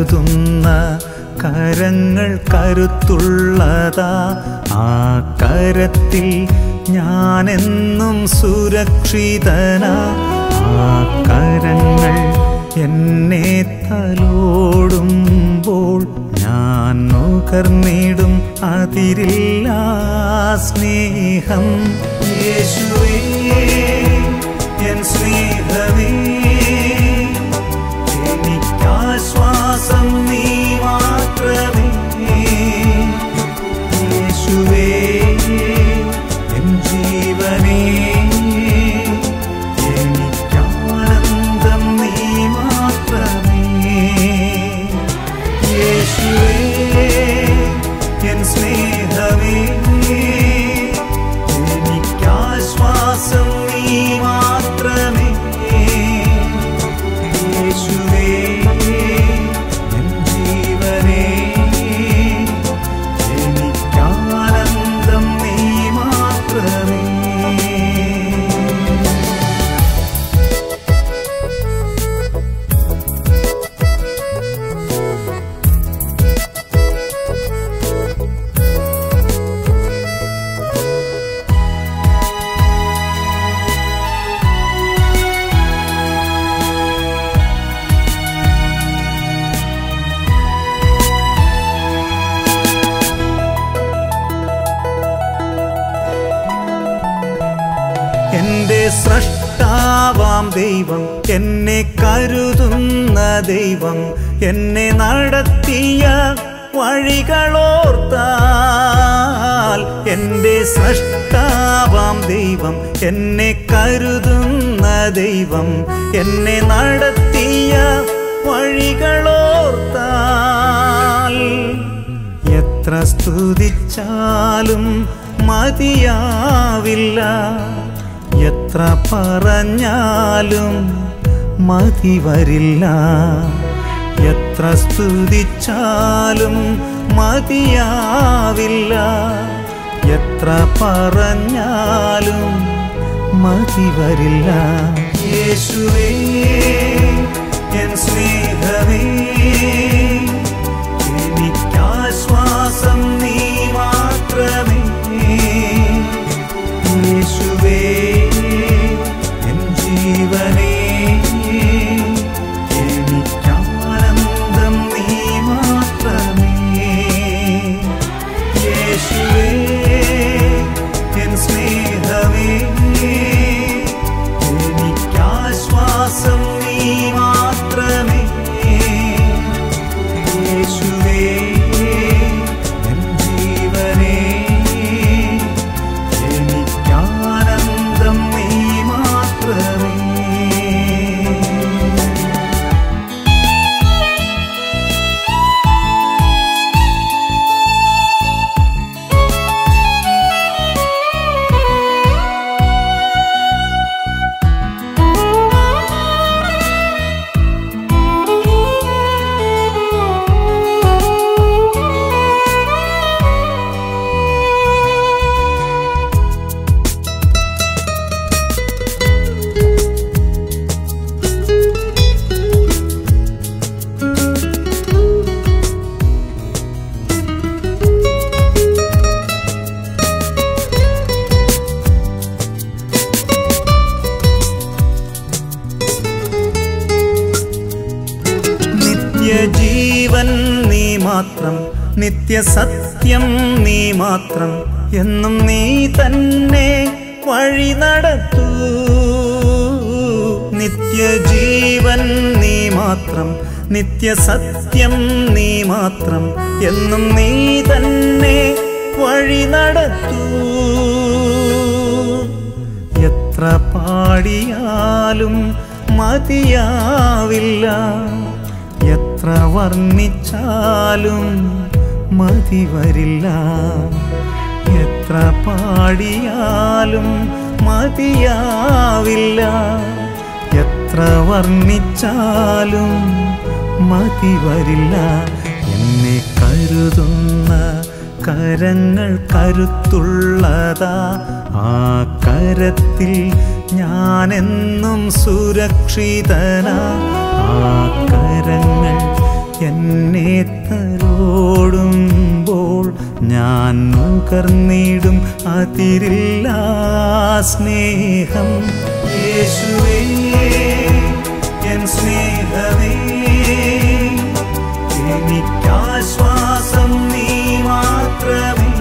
കരുതുന്ന കരങ്ങൾ കരുത്തുള്ളതാ ആ കരത്തിൽ ഞാനെന്നും സുരക്ഷിതനാ ആ കരങ്ങൾ എന്നെ തലോടുമ്പോൾ ഞാൻ നുകർന്നിടും അതിരില്ല സ്നേഹം യേശുവേ എൻ സ്നേഹമേ എനിക്കാശ്വാസം നീ മാത്രമേ യേശുവേ എൻ ജീവനേ എനിക്കാനന്ദം നീ മാത്രമേ യേശുവേ എൻ സ്നേഹമേ എനിക്കാശ്വാസം നീ മാത്രമേ യേശുവേ എൻ ജീവനേ എനിക്കാനന്ദം നീ മാത്രമേ എന്റെ സ്രഷ്ടാവാം ദൈവം എന്നെ കരുതുന്ന ദൈവം എന്നെ നടത്തിയ വഴികളോർത്താൽ എന്റെ സ്രഷ്ടാവാം ദൈവം എന്നെ കരുതുന്ന ദൈവം എന്നെ നടത്തിയ വഴികളോർത്താൽ എത്ര സ്തുതിച്ചാലും മതിയാവില്ല എത്ര പറഞ്ഞാലും മതി വരില്ല എത്ര സ്തുതിച്ചാലും മതിയാവില്ല എത്ര പറഞ്ഞാലും മതി വരില്ല യേശുവേ എൻ സ്നേഹമേ എനിക്കാശ്വാസം നീ മാത്രമേ യേശുവേ എൻ ജീവനേ എനിക്കാനന്ദം നീ മാത്രമേ യേശുവേ എൻ സ്നേഹമേ എനിക്കാശ്വാസം നീ മാത്രമേ യേശുവേ എൻ ജീവനേ എനിക്കാനന്ദം നീ മാത്രമേ നിത്യജീവൻ നീ മാത്രം നിത്യസത്യം നീ മാത്രം എന്നും നീ തന്നെ വഴി നടത്തൂ നിത്യജീവൻ നീ മാത്രം നിത്യസത്യം നീ മാത്രം എന്നും നീ തന്നെ വഴി നടത്തൂ എത്ര പാടിയാലും മതിയാവില്ല എത്ര വർണ്ണിച്ചാലും മതി വരില്ല എത്ര പാടിയാലും മതിയാവില്ല എത്ര വർണ്ണിച്ചാലും മതി വരില്ല എന്നെ കരുതുന്ന കരങ്ങൾ കരുത്തുള്ളതാ ആ കരത്തിൽ ഞാനെന്നും സുരക്ഷിതനാ ആ കരങ്ങൾ എന്നെ തലോടുമ്പോൾ ഞാൻ നുകർന്നിടും അതിരില്ല സ്നേഹം യേശുവേ എൻ സ്നേഹമേ എനിക്കാശ്വാസം നീ മാത്രമേ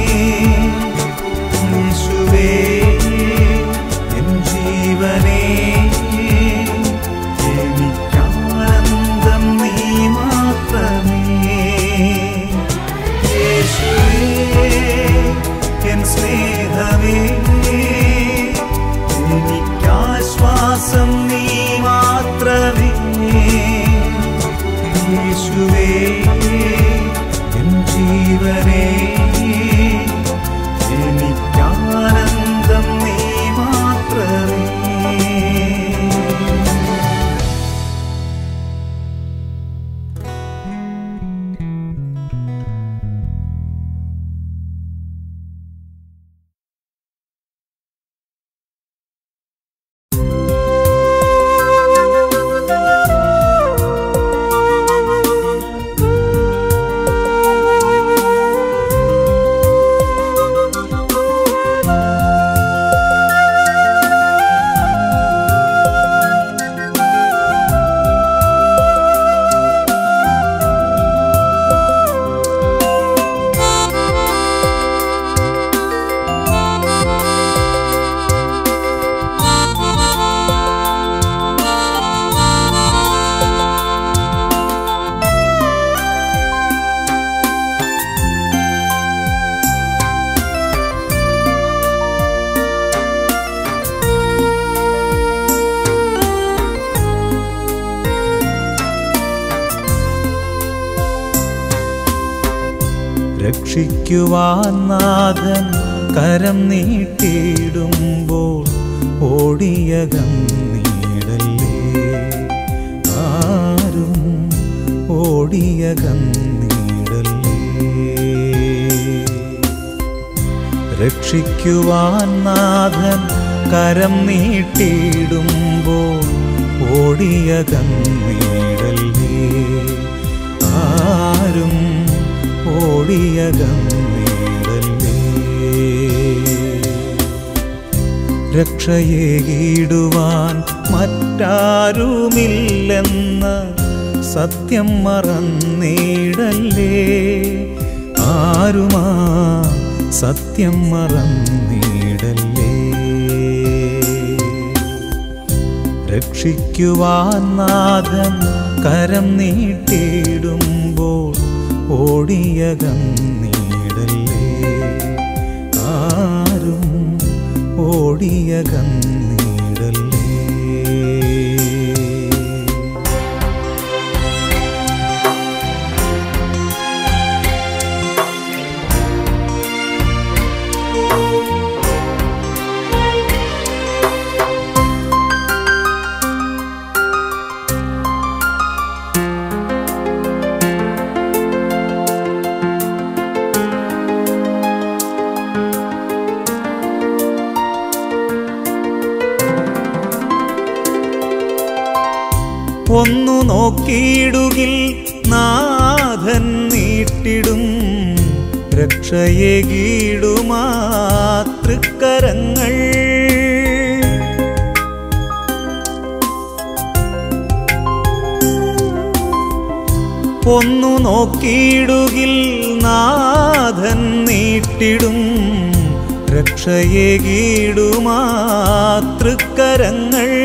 യേശുവേ എൻ ജീവനേ എനിക്കാനന്ദം നീ മാത്രമേ യേശുവേ എൻ സ്നേഹമേ എനിക്കാശ്വാസം നീ മാത്രമേ യേശുവേ എൻ ജീവനേ എനിക്കാനന്ദം നീ മാത്രമേ രക്ഷിക്കുവാൻ നാഥൻ കരം നീട്ടിയിടുമ്പോൾ ഓടിയകം നീടല്ലേ ആരും ഓടിയകം നീടല്ലേ രക്ഷിക്കുവാൻ നാഥൻ കരം നീട്ടിയിടുമ്പോൾ ഓടിയകം നീടല്ലേ ആരും ഓടിയകം നീടല്ലേ രക്ഷയേകിടുവാൻ മറ്റാരുമില്ലെന്ന സത്യം മറന്നീടല്ലേ ആരുമാ സത്യം മറന്നീടല്ലേ രക്ഷിക്കുവാൻ നാഥൻ കരം നീട്ടിയിടുമ്പോൾ ഓടിയകം നീടല്ലേ ആരും ഓടിയകം നീടല്ലേ ഒന്നു നോക്കിയിടുകിൽ നാഥൻ നീട്ടിടും രക്ഷയേകിടുമാ തൃക്കരങ്ങൾ ഒന്നു നോക്കിയിടുകിൽ നാഥൻ നീട്ടിടും രക്ഷയേകിടുമാ തൃക്കരങ്ങൾ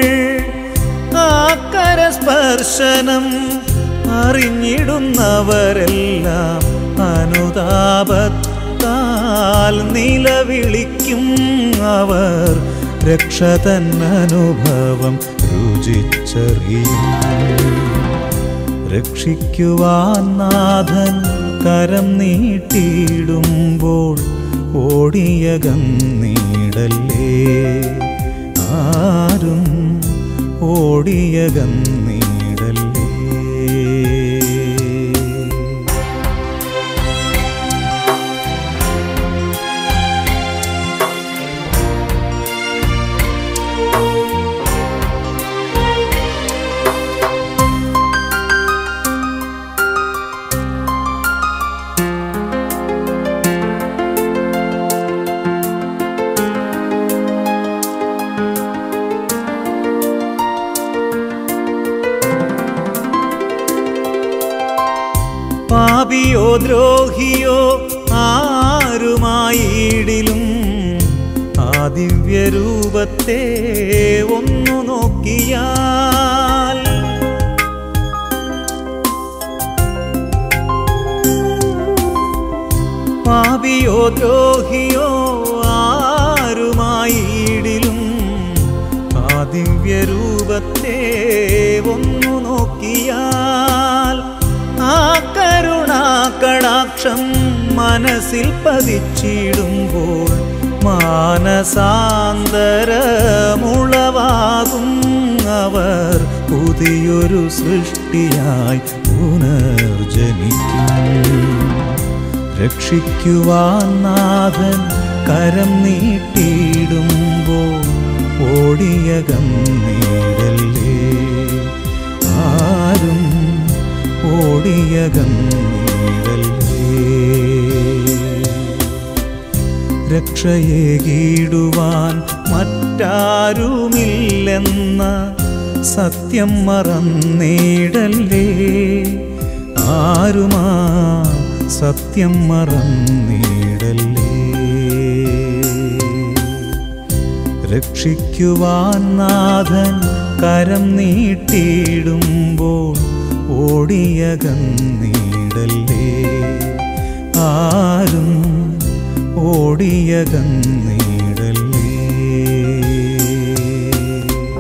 ആക്കരസ്പർശനം അറിഞ്ഞിടുന്നവരെല്ലാം അനുതാപത്താൽ നിലവിളിക്കും അവർ രക്ഷതൻ അനുഭവം രുചിച്ചറിയും രക്ഷിക്കുവാൻ നാഥൻ കരം നീട്ടിയിടുമ്പോൾ ഓടിയകം നീടല്ലേ ആരും ഓടിയകം നീടല്ലേ പാപിയോ ദ്രോഹിയോ ആരുമായിടിലും ആ ദിവ്യരൂപത്തെ ഒന്നു നോക്കിയാൽ പാപിയോ ദ്രോഹിയോ ആരുമായിടിലും ആ ദിവ്യരൂപത്തെ ഒന്നു നോക്കിയാൽ ആ കരുണാകടാക്ഷം മനസ്സിൽ പതിച്ചിടുമ്പോൾ മാനസാന്തരമുളവാകും അവർ പുതിയൊരു സൃഷ്ടിയായി പുനർജനിക്കും രക്ഷിക്കുവാൻ നാഥൻ കരം നീട്ടിയിടുമ്പോൾ ഓടിയകന്നീടല്ലേ ആരും ഓടിയകന്നീടല്ലേ രക്ഷയേകിടുവാൻ മറ്റാരുമില്ലെന്ന സത്യം മറന്നേടല്ലേ ആരുമാ സത്യം മറന്നേടല്ലേ രക്ഷിക്കുവാൻ നാഥൻ കരം നീട്ടിയിടുമ്പോൾ ഓടിയകന്നീടല്ലേ ആരും ഓടിയകന്നീടല്ലേ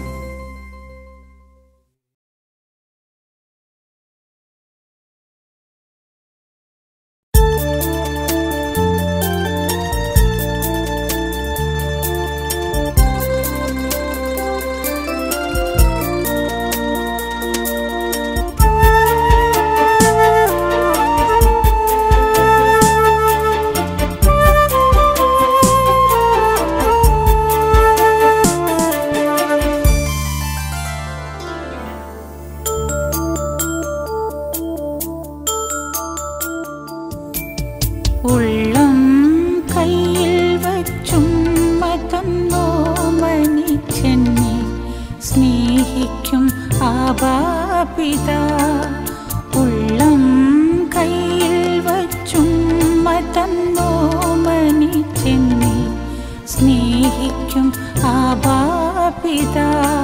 ഉള്ളം കയ്യിൽ വച്ചും തന്നോ മനിച്ചെന്നെ സ്നേഹിക്കും ആബാപിത ഉള്ളം കയ്യിൽ വച്ചും തന്നോ മനിച്ചെന്നെ സ്നേഹിക്കും ആബാപിത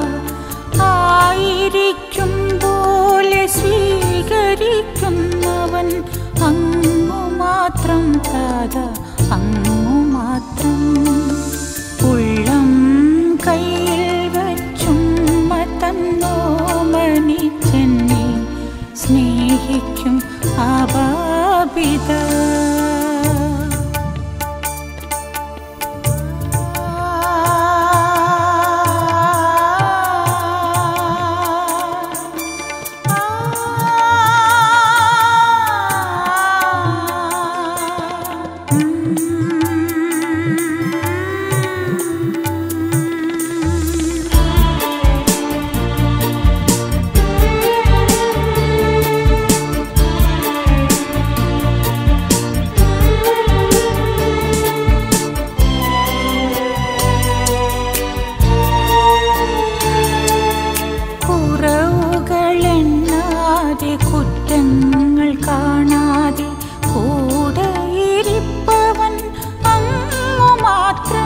ആയിരിക്കും പോലെ സ്വീകരിക്കുന്നവൻ അങ്ങു മാത്രം താത അങ്ങു മാത്രം ഉള്ളം കയ്യിൽ വച്ചും തന്നോ മണിച്ചെന്നെ സ്നേഹിക്കും ആബാപിത കുറവുകളെണ്ണാതെ കുറ്റങ്ങൾ കാണാതെ കൂടെയിരിപ്പവൻ അങ്ങു മാത്രം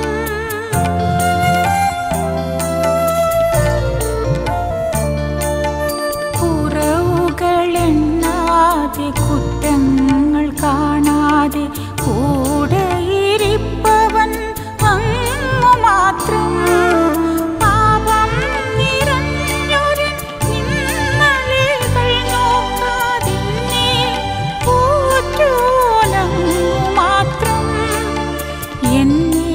കുറവുകളെണ്ണാതെ കുറ്റങ്ങൾ കാണാതെ കൂടെയിരിപ്പവൻ അങ്ങു മാത്രം പാപം നിറഞ്ഞൊരു ഇന്നലെകൾ നോക്കാതിന്നെ പോറ്റോനങ്ങു മാത്രം എന്നെ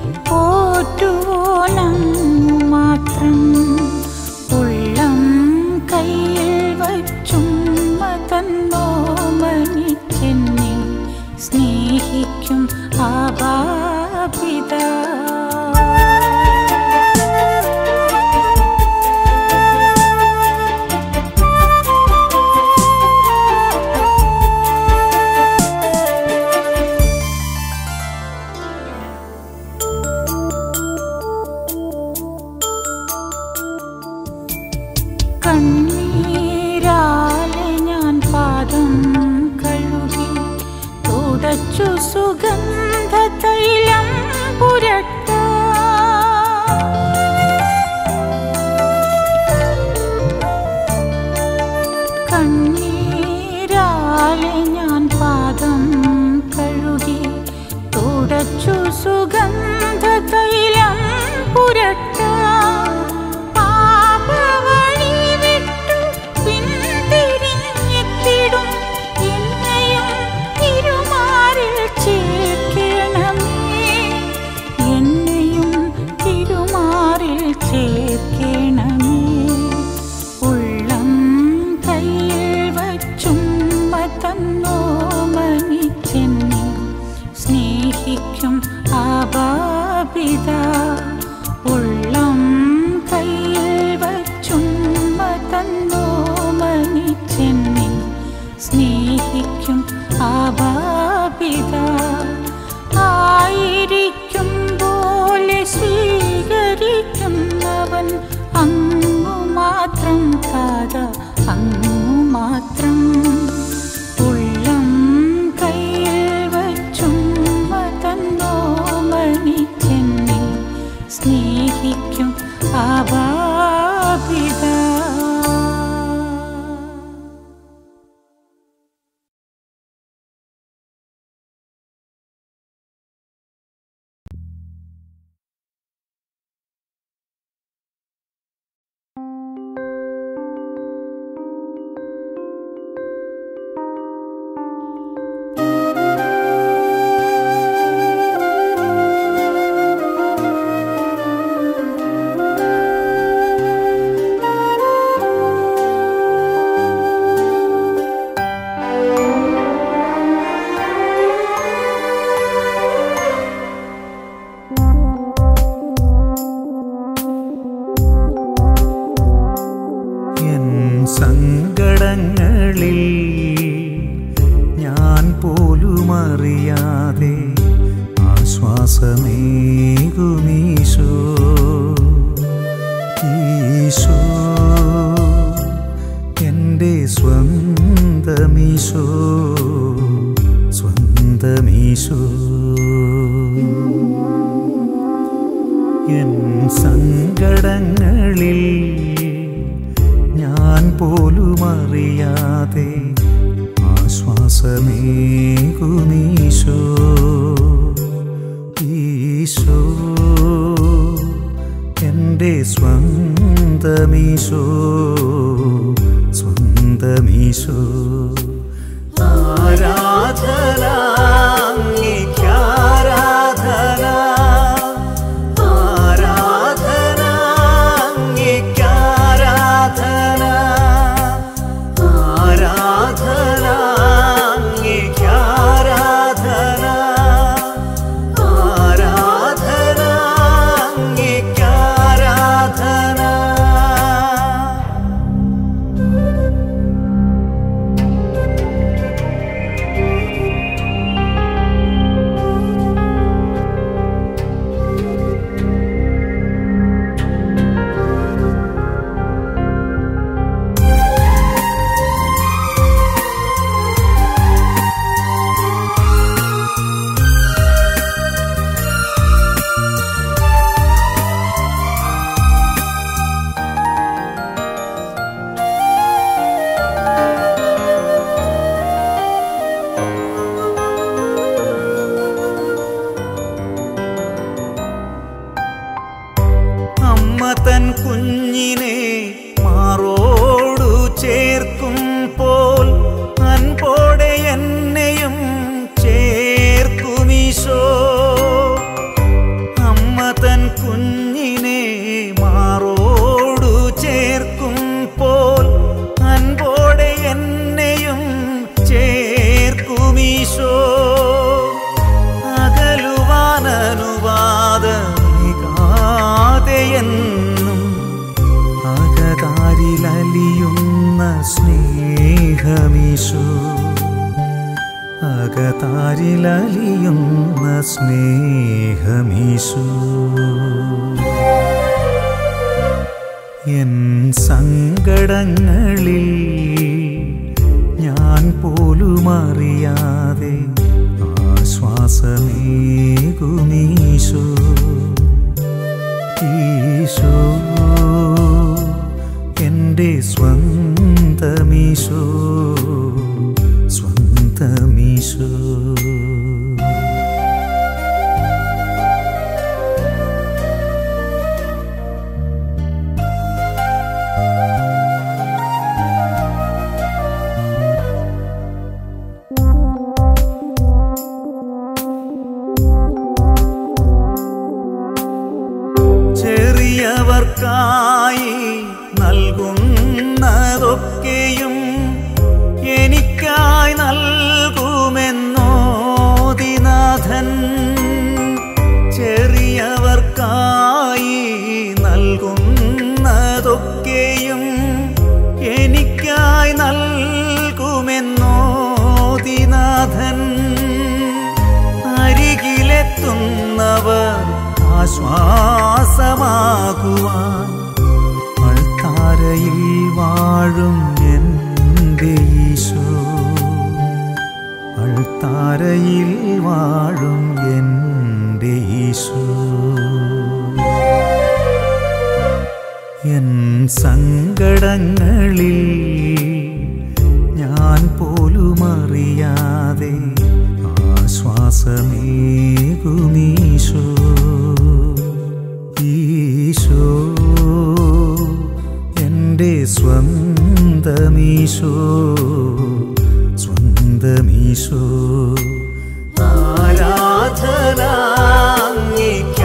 പോറ്റുവോനങ്ങു മാത്രം ഉള്ളം കയ്യിൽ വച്ചും തന്നോ മനിച്ചെന്നെ സ്നേഹിക്കും ആബാപിത കണ്ണീരാലെ ഞാൻ പാദം സുഗന്ധ തൈലം പുരട്ടാം കണ്ണീരാലെ ഞാൻ പാദം കഴുകി തുടച്ചു സുഗന്ധ തൈലം പുരട്ടാം പാപവഴി വിട്ടു പിന്തിരിഞ്ഞെത്തിടും എന്നെയും തിരുമാറിൽ ചേർക്കണമേ എന്നെയും തിരുമാറിൽ ചേർക്കണമേ ഉള്ളം കയ്യിൽ വച്ചുമ്മ തന്നോമനിച്ചെന്നെ സ്നേഹിക്കും ആബാപിത ഉള്ളം കയ്യിൽ വച്ചുമ്മ തന്നോമനിച്ചെന്നെ സ്നേഹിക്കും ആബാപിത ആയിരിക്കും പോലെ സ്വീകരിക്കുന്നവൻ അങ്ങു മാത്രം കാത അങ്ങു മാത്രം ഉള്ളം കയ്യിൽ വച്ചുമ്മ തന്നോമനിച്ചെന്നെ സ്നേഹിക്കും ആബാപിത എൻ സങ്കടങ്ങളിൽ ഞാൻ പോലും അറിയാതെ ആശ്വാസമേകുമീശോ ഈശോ എൻ്റെ സ്വന്തമീശോ സ്വന്തമീശോ എൻ സങ്കടങ്ങളിൽ ഞാൻ പോലും അറിയാതെ ആശ്വാസമേകുമീശോ ഈശോ എൻ്റെ സ്വന്തമീശോ സ്വന്തമീശോ ആരാധന അങ്ങേയ്ക്കാരാധന ആരാധന അങ്ങേയ്ക്കാരാധന ആരാധന അങ്ങേയ്ക്കാരാധന ആരാധന അങ്ങേയ്ക്കാരാധന അമ്മ തൻ കുഞ്ഞിനെ മാറോടു ചേർക്കും പോൽ അൻപോടെ എന്നെയും ചേർക്കുമീശോ അമ്മ തൻ കുഞ്ഞിനെ മാറോടു ചേർക്കും പോൽ അൻപോടെ എന്നെയും ചേർക്കുമീശോ അകലുവാനനുവാദമികാതെയെന്നും അകതാരിലലിയുന്ന സ്നേഹമീശോ അകതാരിലലിയുന്ന സ്നേഹമീശോ എൻ സങ്കടങ്ങളിൽ ഞാൻ പോലും അറിയാതെ ആശ്വാസമേകുമീശോ ആശ്വാസമേകുമീശോ ഈശോ എൻ്റെ സ്വന്തമീശോ സ്വന്തമീശോ ചെറിയവർക്കായി നൽകുന്നതൊക്കെയും എനിക്കായി നൽകുമെന്നോദിനാഥൻ ചെറിയവർക്കായി നൽകുന്നതൊക്കെയും എനിക്കായി നൽകുമെന്നോദിനാഥൻ അരികിലെത്തുന്നവർ ആശ്വാസമാകുവാൻ അൾത്താരയിൽ വാഴും എൻ്റെ ഈശോ അൾത്താരയിൽ വാഴും എൻ്റെ ഈശോ എൻ സങ്കടങ്ങളിൽ ഞാൻ പോലും അറിയാതെ ആശ്വാസമേകുമീശോ ഈശോ എൻ്റെ സ്വന്തമീശോ സ്വന്തമീശോ ആരാധന അങ്ങേക്ക്